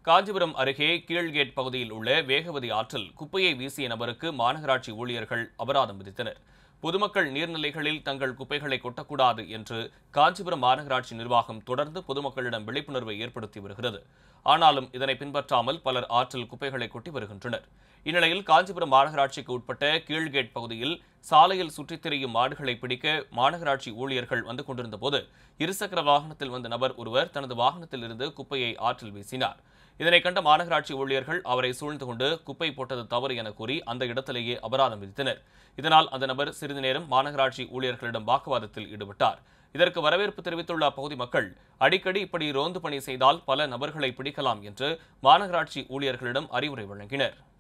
காஞ்சிபுரம் அருகே கீழ்கேட் பகுதியில் உள்ள வேகவதி ஆற்றில் குப்பையை வீசிய நபருக்கு மாநகராட்சி ஊழியர்கள் அபராதம் விதித்தனர் பொதுமக்கள் நீர்நிலைகளில் தங்கள் குப்பைகளை கொட்டக்கூடாது என்று காஞ்சிபுரம் மாநகராட்சி நிர்வாகம் தொடர்ந்து பொதுமக்களிடம் விழிப்புணர்வை ஏற்படுத்தி வருகிறது ஆனாலும் இதனை பின்பற்றாமல் பலர் ஆற்றில் குப்பைகளை கொட்டி வருகின்றனர் இந்நிலையில் காஞ்சிபுரம் மாநகராட்சிக்கு உட்பட்ட கீழ்கேட் பகுதியில் சாலையில் சுற்றித் திரியும் மாடுகளை பிடிக்க மாநகராட்சி ஊழியர்கள் வந்து கொண்டிருந்த போது இருசக்கர வாகனத்தில் வந்த நபர் ஒருவர் தனது வாகனத்தில் இருந்து குப்பையை ஆற்றில் வீசினார் இதனை கண்ட மாநகராட்சி ஊழியர்கள் அவரை சூழ்ந்து கொண்டு குப்பை போட்டது தவறு என கூறி அந்த இடத்திலேயே அபராதம் விதித்தனர் இதனால் அந்த நபர் சிறிது நேரம் மாநகராட்சி ஊழியர்களிடம் வாக்குவாதத்தில் ஈடுபட்டார் இதற்கு வரவேற்பு தெரிவித்துள்ள அப்பகுதி மக்கள் அடிக்கடி இப்படி ரோந்து பணி செய்தால் பல நபர்களை பிடிக்கலாம் என்று மாநகராட்சி ஊழியர்களிடம் அறிவுரை வழங்கினர்